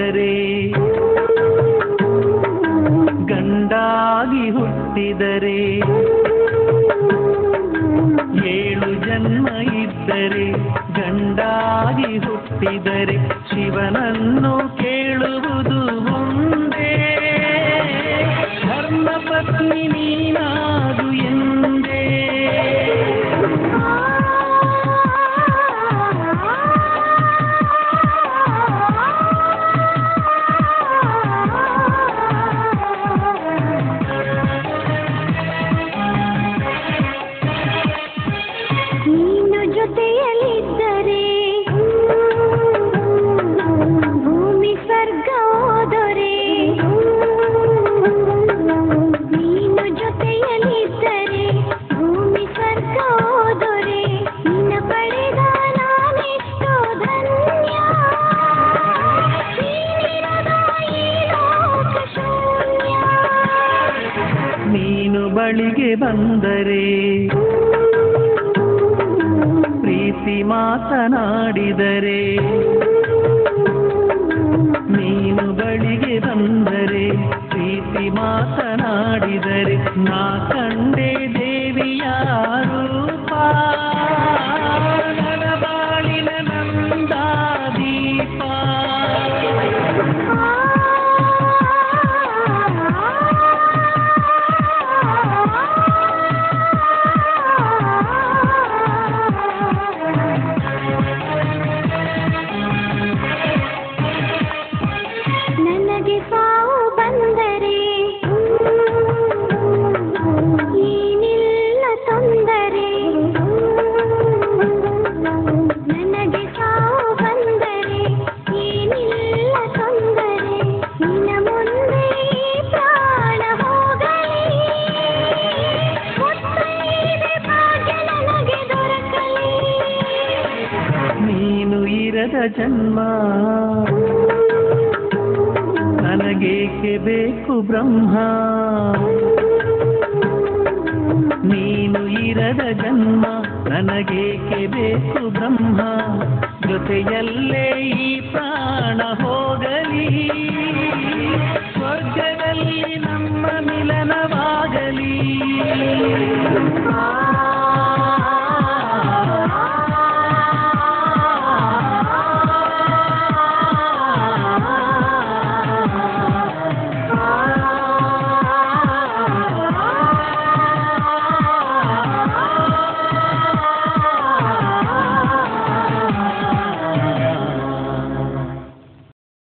ಇದ್ದರೆ ಗಂಡಾಗಿ ಹುಟ್ಟಿದರೆ ಏಳು ಜನ್ಮ ಇದ್ದರೆ ಗಂಡಾಗಿ ಹುಟ್ಟಿದರೆ ಶಿವನನ್ನು ಕೇಳುವುದು ಒಂದೇ ಧರ್ಮ ಪತ್ನಿ ನೀನಾಗು ಎಂದೇ ನೀನು ಜೊತೆಯಲ್ಲಿದ್ದರೆ ಭೂಮಿ ಸ್ವರ್ಗ ಹೋದರೆ ನೀನು ಜೊತೆಯಲ್ಲಿದ್ದರೆ ಭೂಮಿ ಸ್ವರ್ಗ ಹೋದರೆ ನಿನ್ನ ಪಡೆದ ನಾನೆಷ್ಟೋ ಧನ್ಯ ನೀನಿರದ ಈ ಲೋಕ ಶೂನ್ಯ ನೀನು ಬಳಿಗೆ ಬಂದರೆ ಪ್ರೀತಿ ಮಾತನಾಡಿದರೆ ನೀನು ಬಳಿಗೆ ಬಂದರೆ ಪ್ರೀತಿ ಮಾತನಾಡಿದರೆ ನಾ ಕಂಡೆ ದೇವಿಯ ರೂಪ ನನ್ನ ಬಾಳಿನ ನಂದ ದೀಪ ನನಗೆ ಸಾವು ಬಂದರೆ ಏನಿಲ್ಲ ತೊಂದರೆ ನನಗೆ ಸಾವು ಬಂದರೆ ಏನಿಲ್ಲ ತೊಂದರೆ ನಿನ್ನ ಮುಂದೆ ಪ್ರಾಣ ಹೋಗಲಿ ಮುತ್ತೈದೆ ಭಾಗ್ಯ ನನಗೆ ದೊರಕಲಿ ನೀನು ಇರದ ಜನ್ಮ ನನಗೇಕೆ ಬೇಕು ಬ್ರಹ್ಮ ನೀನು ಇರದ ಜನ್ಮ ನನಗೇಕೆ ಬೇಕು ಬ್ರಹ್ಮ ಜೊತೆಯಲ್ಲೇ ಈ ಪ್ರಾಣ ಹೋಗಲಿ ಸ್ವರ್ಗದಲ್ಲಿ ನಮ್ಮ ಮಿಲನವಾಗಲಿ